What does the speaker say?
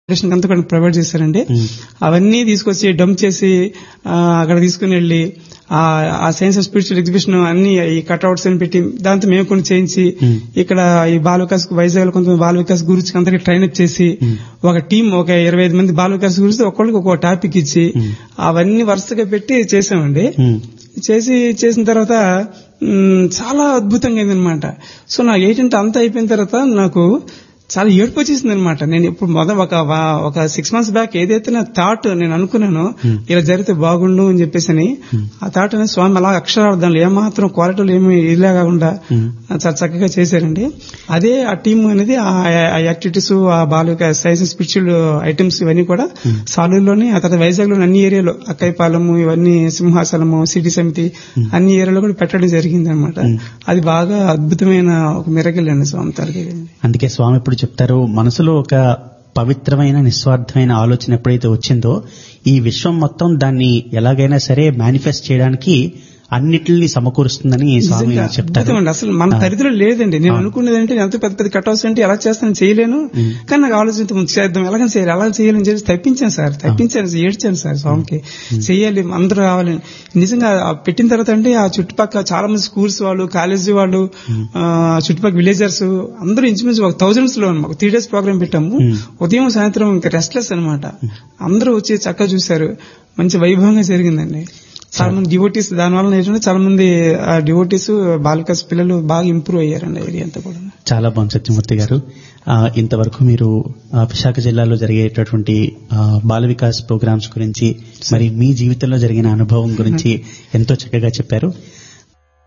education అంతా కూడా provide చేశారండి అవన్నీ తీసుకొచ్చి డంప్ చేసి ఆ, అక్కడ తీసుకుని వెళ్ళి ఆ ఆ సైన్స్ అండ్ స్పిరిచువల్ ఎగ్జిబిషన్ అన్ని ఈ కట్అవుట్స్ అని పెట్టి దాంతో మేము కొన్ని చేయించి ఇక్కడ ఈ బాల వికాస్ వైజాగ్ కొంతమంది బాల వికాస్ గురించి అందరికి ట్రైన్ అప్ చేసి ఒక టీం ఒక ఇరవై ఐదు మంది బాల వికాస్ గురించి ఒక్కొక్కరికి ఒక్కొక్క టాపిక్ ఇచ్చి అవన్నీ వరుసగా పెట్టి చేసామండి చేసి చేసిన తర్వాత మ్, చాలా అద్భుతంగా అయిందనమాట సో నా ఏంటంటే అంతా అయిపోయిన తర్వాత నాకు చాలా ఏడుపు వచ్చేసింది అనమాట నేను ఇప్పుడు మొదట ఒక వా- ఒక సిక్స్ మంత్స్ బ్యాక్ ఏదైతే నా థాట్ నేను అనుకున్నానో ఇలా జరిగితే బాగుండు అని చెప్పేసి అని ఆ థాట్ అనేది స్వామి అలా అక్షరార్థంలో ఏమాత్రం క్వాలిటీలు ఏమి ఇదిలా కాకుండా చాలా చక్కగా చేశారండి అదే ఆ టీం అనేది ఆ ఆ యాక్టివిటీస్ ఆ బాలిక సైన్స్ స్పిరిచువల్ ఐటమ్స్ ఇవన్నీ కూడా సాలూరులోని ఆ తర్వాత వైజాగ్ లోని అన్ని ఏరియాలో అక్కైపాలెము ఇవన్నీ సింహాచలము సిటీ సమితి అన్ని ఏరియాలో కూడా పెట్టడం జరిగింది అనమాట అది బాగా అద్భుతమైన ఒక మిరకల్ అండి స్వామి తరగతి అందుకే స్వామి ఇప్పుడు చెప్తారు మనసులో ఒక పవిత్రమైన నిస్వార్థమైన ఆలోచన ఎప్పుడైతే వచ్చిందో ఈ విశ్వం మొత్తం దాన్ని ఎలాగైనా సరే మేనిఫెస్ట్ చేయడానికి అన్నిటిని సమకూరుస్తుందని స్వామి నిజంగా చెప్తారు అద్భుతమండి అసలు మన దరిద్రం లేదండి నేను అనుకునేది అంటే ఎంత పెద్ద పెద్ద కట్ హౌస్ అంటే ఎలా చేస్తాను చేయలేను కానీ నాకు ఆలోచన ఉంది, చేద్దాం ఎలాగని చేయాలి ఎలా చేయాలని చెప్పి తప్పించాను సార్ తప్పించాను ఏడ్చాను సార్ స్వామికి చేయాలి అందరూ రావాలని నిజంగా ఆ పెట్టిన తర్వాత అంటే ఆ చుట్టుపక్కల చాలా మంది స్కూల్స్ వాళ్ళు కాలేజీ వాళ్ళు ఆ, చుట్టుపక్కల విలేజర్స్ అందరూ ఇంచుమించు ఒక థౌజండ్స్ లో ఒక త్రీ డేస్ ప్రోగ్రామ్ పెట్టాము ఉదయం సాయంత్రం ఇంకా రెస్ట్లెస్ అనమాట అందరూ వచ్చి చక్కగా చూశారు మంచి వైభవంగా జరిగిందండి చాలా మంది డివోటీస్ దానివల్ల ఏంటంటే చాలా మంది డివోటీస్ బాలికస్ పిల్లలు బాగా ఇంప్రూవ్ అయ్యారండి ఏరియా అంతా కూడా చాలా బాగుంది సత్యమూర్తి గారు ఆ, ఇంతవరకు మీరు ఆ, విశాఖ జిల్లాలో జరిగేటటువంటి ఆ, బాల వికాస్ ప్రోగ్రామ్స్ గురించి మరి మీ జీవితంలో జరిగిన అనుభవం గురించి ఎంతో చక్కగా చెప్పారు